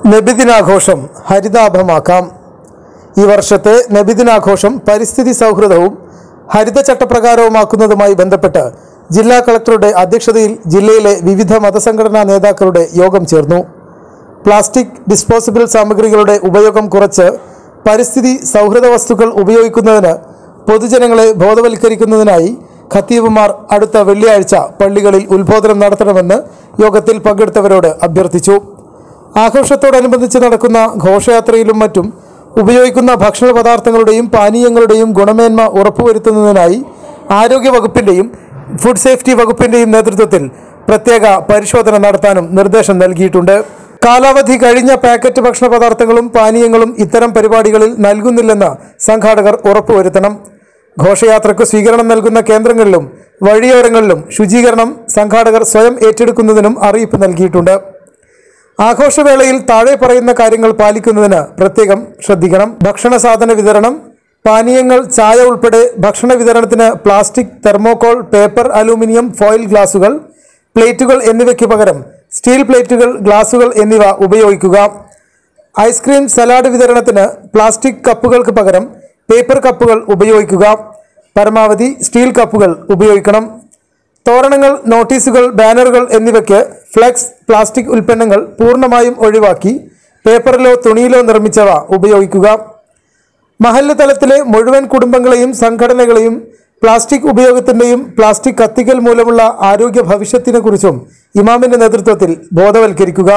നബിദിനാഘോഷം ഹരിതാഭമാക്കാം ഈ വർഷത്തെ നബിദിനാഘോഷം പരിസ്ഥിതി സൗഹൃദവും ഹരിതചട്ടപ്രകാരവുമാക്കുന്നതുമായി ബന്ധപ്പെട്ട് ജില്ലാ കളക്ടറുടെ അധ്യക്ഷതയിൽ ജില്ലയിലെ വിവിധ മതസംഘടനാ നേതാക്കളുടെ യോഗം ചേർന്നു പ്ലാസ്റ്റിക് ഡിസ്പോസിബിൾ സാമഗ്രികളുടെ ഉപയോഗം കുറച്ച് പരിസ്ഥിതി സൗഹൃദ വസ്തുക്കൾ ഉപയോഗിക്കുന്നതിന് പൊതുജനങ്ങളെ ബോധവൽക്കരിക്കുന്നതിനായി ഖത്തീബുമാർ അടുത്ത വെള്ളിയാഴ്ച പള്ളികളിൽ ഉത്ബോധനം നടത്തണമെന്ന് യോഗത്തിൽ പങ്കെടുത്തവരോട് അഭ്യർത്ഥിച്ചു ആഘോഷത്തോടനുബന്ധിച്ച് നടക്കുന്ന ഘോഷയാത്രയിലും മറ്റും ഉപയോഗിക്കുന്ന ഭക്ഷണ പദാർത്ഥങ്ങളുടെയും പാനീയങ്ങളുടെയും ഗുണമേന്മ ഉറപ്പുവരുത്തുന്നതിനായി ആരോഗ്യ വകുപ്പിൻ്റെയും ഫുഡ് സേഫ്റ്റി വകുപ്പിൻ്റെയും നേതൃത്വത്തിൽ പ്രത്യേക പരിശോധന നടത്താനും നിർദ്ദേശം നൽകിയിട്ടുണ്ട് കാലാവധി കഴിഞ്ഞ പാക്കറ്റ് ഭക്ഷണ പദാർത്ഥങ്ങളും പാനീയങ്ങളും ഇത്തരം പരിപാടികളിൽ നൽകുന്നില്ലെന്ന് സംഘാടകർ ഉറപ്പുവരുത്തണം ഘോഷയാത്രയ്ക്ക് സ്വീകരണം നൽകുന്ന കേന്ദ്രങ്ങളിലും വഴിയോരങ്ങളിലും ശുചീകരണം സംഘാടകർ സ്വയം ഏറ്റെടുക്കുന്നതിനും അറിയിപ്പ് നൽകിയിട്ടുണ്ട് ആഘോഷവേളയിൽ താഴെ പറയുന്ന കാര്യങ്ങൾ പാലിക്കുന്നതിന് പ്രത്യേകം ശ്രദ്ധിക്കണം ഭക്ഷണ സാധന വിതരണം പാനീയങ്ങൾ ചായ ഉൾപ്പെടെ ഭക്ഷണ വിതരണത്തിന് plastic thermocol paper aluminium foil ഗ്ലാസുകൾ പ്ലേറ്റുകൾ എന്നിവയ്ക്ക് പകരം സ്റ്റീൽ പ്ലേറ്റുകൾ ഗ്ലാസുകൾ എന്നിവ ഉപയോഗിക്കുക ഐസ്ക്രീം സലാഡ് വിതരണത്തിന് പ്ലാസ്റ്റിക് കപ്പുകൾക്ക് പകരം പേപ്പർ കപ്പുകൾ ഉപയോഗിക്കുക പരമാവധി സ്റ്റീൽ കപ്പുകൾ ഉപയോഗിക്കണം തോരണങ്ങൾ നോട്ടീസുകൾ ബാനറുകൾ എന്നിവയ്ക്ക് ഫ്ലെക്സ് പ്ലാസ്റ്റിക് ഉൽപ്പന്നങ്ങൾ പൂർണ്ണമായും ഒഴിവാക്കി പേപ്പറിലോ തുണിയിലോ നിർമ്മിച്ചവ ഉപയോഗിക്കുക മഹല്ല് തലത്തിലെ മുഴുവൻ കുടുംബങ്ങളെയും സംഘടനകളെയും പ്ലാസ്റ്റിക് ഉപയോഗത്തിൻ്റെയും പ്ലാസ്റ്റിക് കത്തിക്കൽ മൂലമുള്ള ആരോഗ്യ ഭവിഷ്യത്തിനെക്കുറിച്ചും ഇമാമിൻ്റെ നേതൃത്വത്തിൽ ബോധവൽക്കരിക്കുക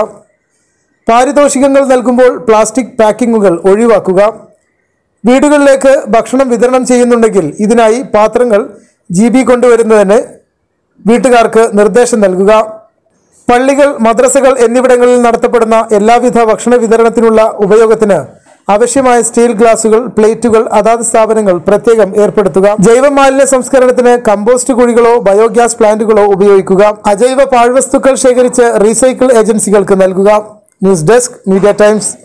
പാരിതോഷികങ്ങൾ നൽകുമ്പോൾ പ്ലാസ്റ്റിക് പാക്കിങ്ങുകൾ ഒഴിവാക്കുക വീടുകളിലേക്ക് ഭക്ഷണം വിതരണം ചെയ്യുന്നുണ്ടെങ്കിൽ ഇതിനായി പാത്രങ്ങൾ ജി ബി കൊണ്ടുവരുന്നതിന് വീട്ടുകാർക്ക് നിർദ്ദേശം നൽകുക പള്ളികൾ മദ്രസകൾ എന്നിവിടങ്ങളിൽ നടത്തപ്പെടുന്ന എല്ലാവിധ ഭക്ഷണ വിതരണത്തിനുള്ള ഉപയോഗത്തിന് ആവശ്യമായ സ്റ്റീൽ ഗ്ലാസുകൾ പ്ലേറ്റുകൾ അതാത് സ്ഥാപനങ്ങൾ പ്രത്യേകം ഏർപ്പെടുത്തുക ജൈവ മാലിന്യ സംസ്കരണത്തിന് കമ്പോസ്റ്റ് കുഴികളോ ബയോഗ്യാസ് പ്ലാന്റുകളോ ഉപയോഗിക്കുക അജൈവ പാഴ്വസ്തുക്കൾ ശേഖരിച്ച് റീസൈക്കിൾ ഏജൻസികൾക്ക് നൽകുക ന്യൂസ് ഡെസ്ക് മീഡിയ ടൈംസ്